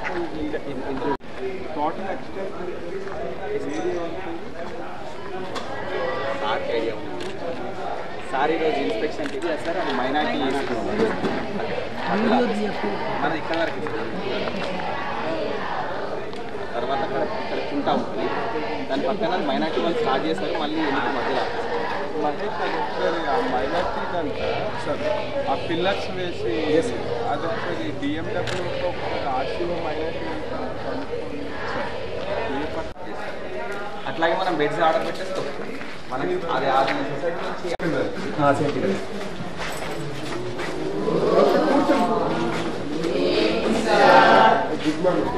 Total extent సార్కి idea ఉంది sir ఈరోజు ఇన్స్పెక్షన్ చేసి సార్ అది మైనార్టీ మన ఇక్కడ వరకు ఇస్తుంది. తర్వాత అక్కడ ఇక్కడ కుంటా ఉంటుంది దాని పక్కన మైనార్టీ వాళ్ళు స్టార్ట్ చేశారు మళ్ళీ ఎందుకు మధ్యలో ఆపేశారు. మహేష్ అది ఒకసారి ఆ మైనార్టీ అంతా ఆ పిల్లర్స్ వేసి అది ఒకసారి బిఎండబ్ల్యూ ఒకసారి ఆర్సీఓ మైనార్టీ అట్లాగే మనం బెడ్స్ ఆర్డర్ పెట్టేస్తాం మనకి అది అది సొసైటీ నుంచి గుడ్ మార్నింగ్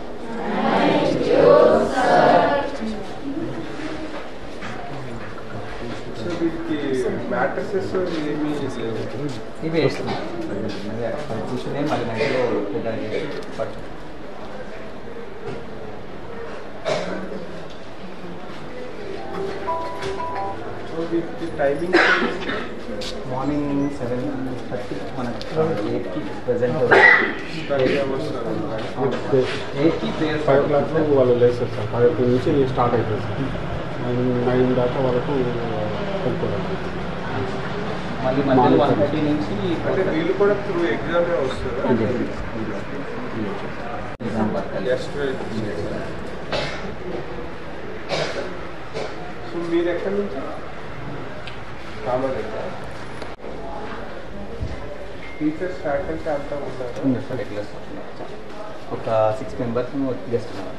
సో వీటికి మ్యాట్రసెస్ ఏమీ లేవు ఇవి వేస్తున్నాం అదే కూర్చునే మళ్ళీ నైట్లో పట్టు సో వీటికి టైమింగ్ మార్నింగ్ సెవెన్ థర్టీ మనకి ఎయిట్కి ప్రజెంట్ స్టడీ అవర్స్ ఎయిట్కి ప్రేయర్ ఫైవ్ ఓ క్లాక్ వాళ్ళు లేస్తారు సార్ ఫైవ్ ఓ నుంచి స్టార్ట్ అవుతుంది సార్ నైన్ నైన్ దాకా వరకు వెళ్ళిపోతారు మళ్ళీ మధ్యలో వన్ థర్టీ నుంచి అంటే వీళ్ళు కూడా త్రూ ఎగ్జామే వస్తారు ఎగ్జామ్ వర్క్ జస్ట్ సో మీరు ఎక్కడి నుంచి కామారెడ్డి టీచర్స్ ఫ్యాకల్టీ అంతా ఉంటారు ఉంది సార్ రెగ్యులర్స్ ఒక సిక్స్ మెంబర్స్ గెస్ట్ ఉన్నారు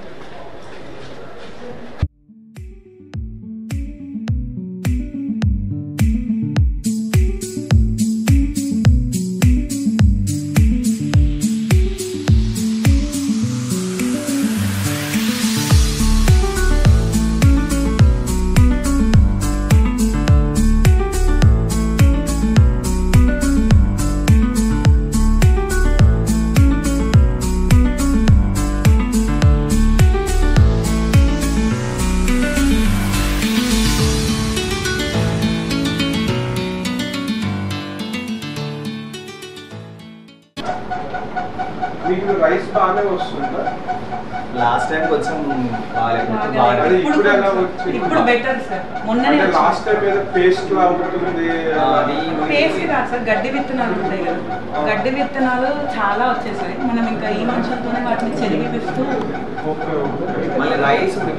మీకు రైస్ బాగానే వస్తుందా లాస్ట్ టైం కొంచెం బాగాలేకపోతే అది బాగా ఇప్పుడు ఎలా వచ్చింది ఇప్పుడు బెటర్ సార్ మొన్ననే అంటే లాస్ట్ టైం ఏదో పేస్ట్ లా ఉంటుంది అది పేస్ట్ కాదు సార్ గడ్డి విత్తనాలు ఉంటాయి కదా గడ్డి విత్తనాలు చాలా వచ్చేసాయి మనం ఇంకా ఈ మనుషులతోనే వాటిని చెరిగిపిస్తూ ఓకే ఓకే మళ్ళీ రైస్ ఉడికి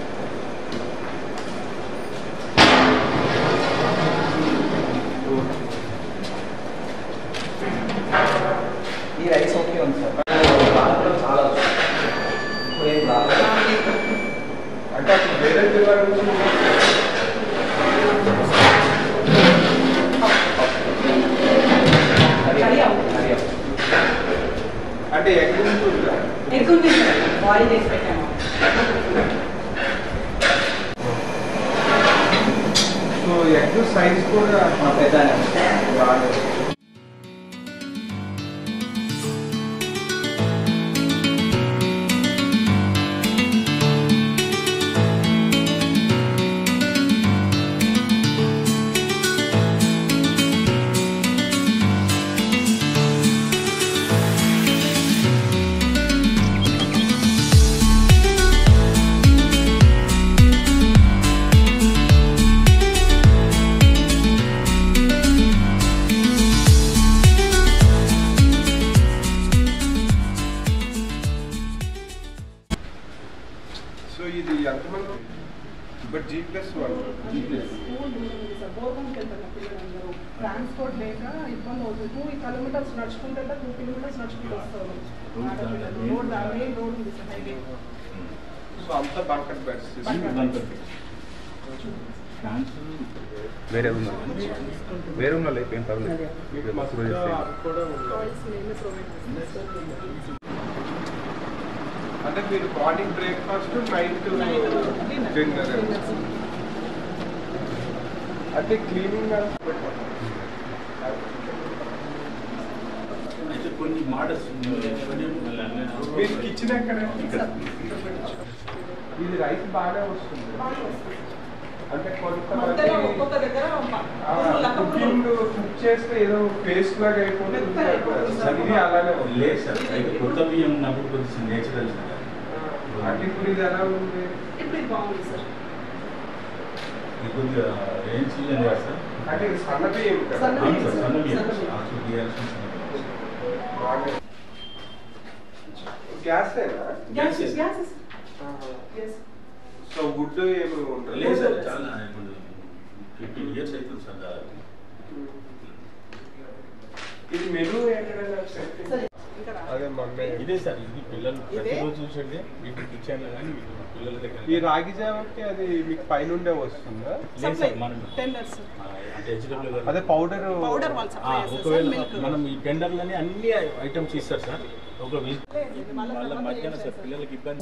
ఈ రైస్ ఓకే ఉంది సార్ బాగా చాలా వస్తుంది. ఇప్పుడు ఏం రాలేదు. అంటే అప్పుడు వేరే జిల్లా నుంచి అది కర్రీ అవుతుంది. కర్రీ అవుతుంది. అంటే ఎగ్ ఉంటుందా ఎగ్ ఉంది సార్ బాయిల్ చేసి పెట్టాము సో ఎగ్ సైజ్ కూడా మా పెద్దనే బాగా సో ఇది ఎంతమంది but G plus one G plus transport లేక ఇబ్బంది అవుతుంది టూ కిలోమీటర్స్ నడుచుకుంటే టూ కిలోమీటర్స్ నడుచుకుంటూ వస్తారు ఆడపిల్లలు. రోడ్ దా- మెయిన్ రోడ్ ఉంది సార్ హైవే సో అంతా బంకట్ బెడ్స్ వేరే రూమ్లో వేరే రూమ్లో లేపు ఏం పర్లేదు మీకు మస్తు కూడా ఉంది టాయిల్స్ మేమే ప్రొవైడ్ చేస్తాం అంటే మీరు మార్నింగ్ బ్రేక్ఫాస్ట్ నైట్ డిన్నర్ అంటే క్లీనింగ్ అయితే కొన్ని మోడల్స్ మీరు కిచెన్ ఎక్కడ ఇది రైస్ బాగానే వస్తుంది అంటే మధ్యలో కొంతమంది ఒక్కొక్క దగ్గర లక్క కుకింగ్ కుక్ చేస్తే ఏదో పేస్ట్ లాగా అయిపోతే మెత్తగా అయిపోతుంది సార్. ఇది అలానే ఉంది లేదు సార్ అయితే కొత్త బియ్యం ఉన్నప్పుడు కొంచెం నేచురల్ అంటే ఇప్పుడు ఇది ఎలా ఉంది ఇప్పుడు ఇది బాగుంది సార్ ఇది కొద్దిగా ఏం సీజన్ కదా సార్ అంటే ఇది సన్న బియ్యం కదా సన్న అవును సార్ సన్న బియ్యం సన్న బియ్యం. ఆచు బియ్యాల్సిన సన్న బియ్యం. బాగా- గ్యాసేనా గ్యాస్ Yes, yes. గ్యాస్ ఆహా. ఎస్ సో వుడ్ ఏమి ఉండదు లేదు సార్ చాలా ఇప్పుడు ఫిఫ్టీన్ ఇయర్స్ అవుతుంది సార్ దాదాపు ఇది మెను ఎక్కడైనా setting? సరే ఇంకా రా. అదే మొన్న ఇదే సార్ ఇది పిల్లలు ఇదే? ప్రతిరోజు చూసండి మీకు కిచెన్లో కానీ పిల్లల దగ్గర ఈ రాగి జావకి అది మీకు పైనుండే వస్తుందా లేదు సార్ మనం టెండర్స్ ఆ, అంటే హెచ్డబ్ల్యూ అదే పౌడర్ పౌడర్ వాళ్ళు ఆ, సప్లై చేస్తారు సార్ ఒకవేళ మిల్క్ మనం ఈ టెండర్లని అన్ని ఐటమ్స్ ఇస్తారు సార్ ఒక విజ్ వాళ్ళ వాళ్ళ తర్వాత మధ్యాహ్నం ఏం సార్ చేస్తారు? పిల్లలకి ఇబ్బంది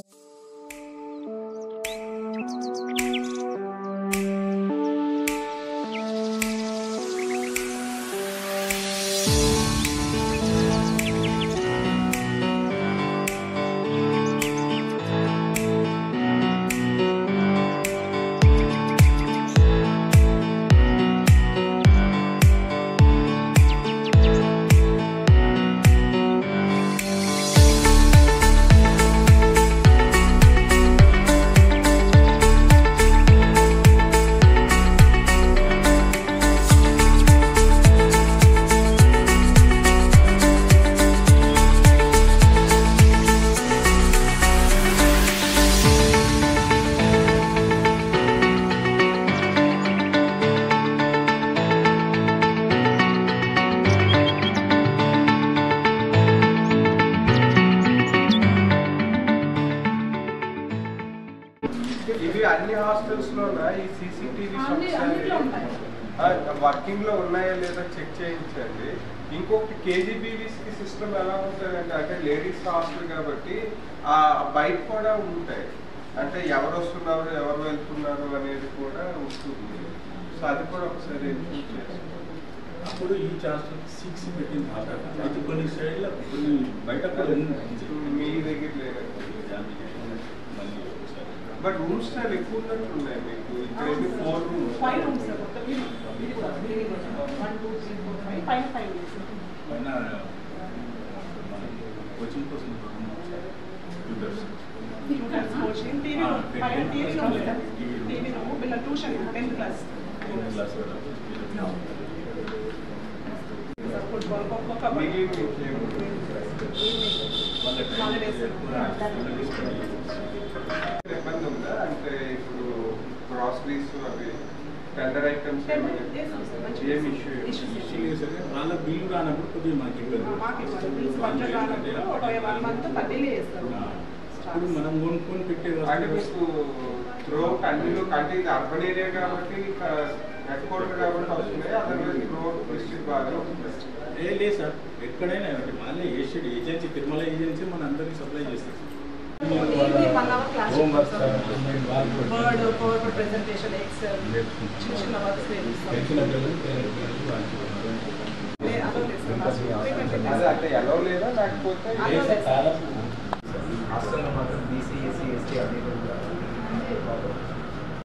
ఇవి అన్ని హాస్టల్స్ లోనా ఈ సీసీటీవీ అన్ని అన్నిట్లో ఉంటాయి వర్కింగ్ లో ఉన్నాయా లేదా చెక్ చేయించండి ఇంకొకటి కేజీబీవీస్ కి సిస్టమ్ ఎలా ఉంటుందంటే అంటే లేడీస్ హాస్టల్ కాబట్టి ఆ బయట కూడా ఉంటాయి అంటే ఎవరు వస్తున్నారు ఎవరు వెళ్తున్నారు అనేది కూడా ఉంటుంది సో అది కూడా ఒకసారి చూసి చేసుకోండి. అప్పుడు ఈ చార్జ్ సిక్స్ పెట్టింది మాట అయితే కొన్ని సైడ్లో కొన్ని బయట కూడా ఉంది. మీ దగ్గర లేదు మళ్ళీ ఒకసారి బట్ రూమ్స్ చాలా ఎక్కువ ఉన్నట్టు ఉన్నాయి మీకు ఇక్కడ four rooms five rooms sir మొత్తం ఇది ఇది కూడా ఇది కూడా one two three four five పైన ఫైవ్ రూమ్స్ పైన మన కోచింగ్ కోసం tutors tutors coaching TV room పైన టీవీ రూమ్ లేదా టీవీ రూమ్ పిల్లల tuition tenth class class football ఒక్కొక్క మిగిలిన ఇంకేముంది? హాలిడేస్ ఇబ్బంది ఉందా అంటే ఇప్పుడు గ్రాసరీస్ అవి టెండర్ ఐటమ్స్ ఏం ఇష్యూ వాళ్ళ బిల్లు రానప్పుడు కొద్దిగా మనకి ఇబ్బంది మాకు బడ్జెట్ రానప్పుడు ఒక వన్ మంత్ పద్దెలే చేస్తారు ఇప్పుడు మనం కొనుక్కొని పెట్టే అంటే వస్తువులు మీకు త్రో అన్నిలో అంటే ఇది అర్బన్ ఏరియా కాబట్టి హెడ్ క్వార్టర్ కాబట్టి వస్తున్నాయి అదర్వైజ్ త్రో డిస్ట్రిక్ట్ బాగా వస్తుంది ఏ లేదు సార్ ఎక్కడైనా అంటే మళ్ళీ ఏషియడ్ ఏజెన్సీ తిరుమల ఏజెన్సీ మన అందరికి సప్లై చేస్తారు one hour class Homework, sir. Word power point presentation excel చిన్న చిన్న వర్క్స్ తెలిసిన పిల్లలు పేరెంట్స్ వాళ్ళకి అదే అంటే ఎలా లేదా లేకపోతే అలా లేదు. చాలా హాస్టల్లో మాత్రం బీసీ ఎస్సీ ఎస్టీ అన్ని కూడా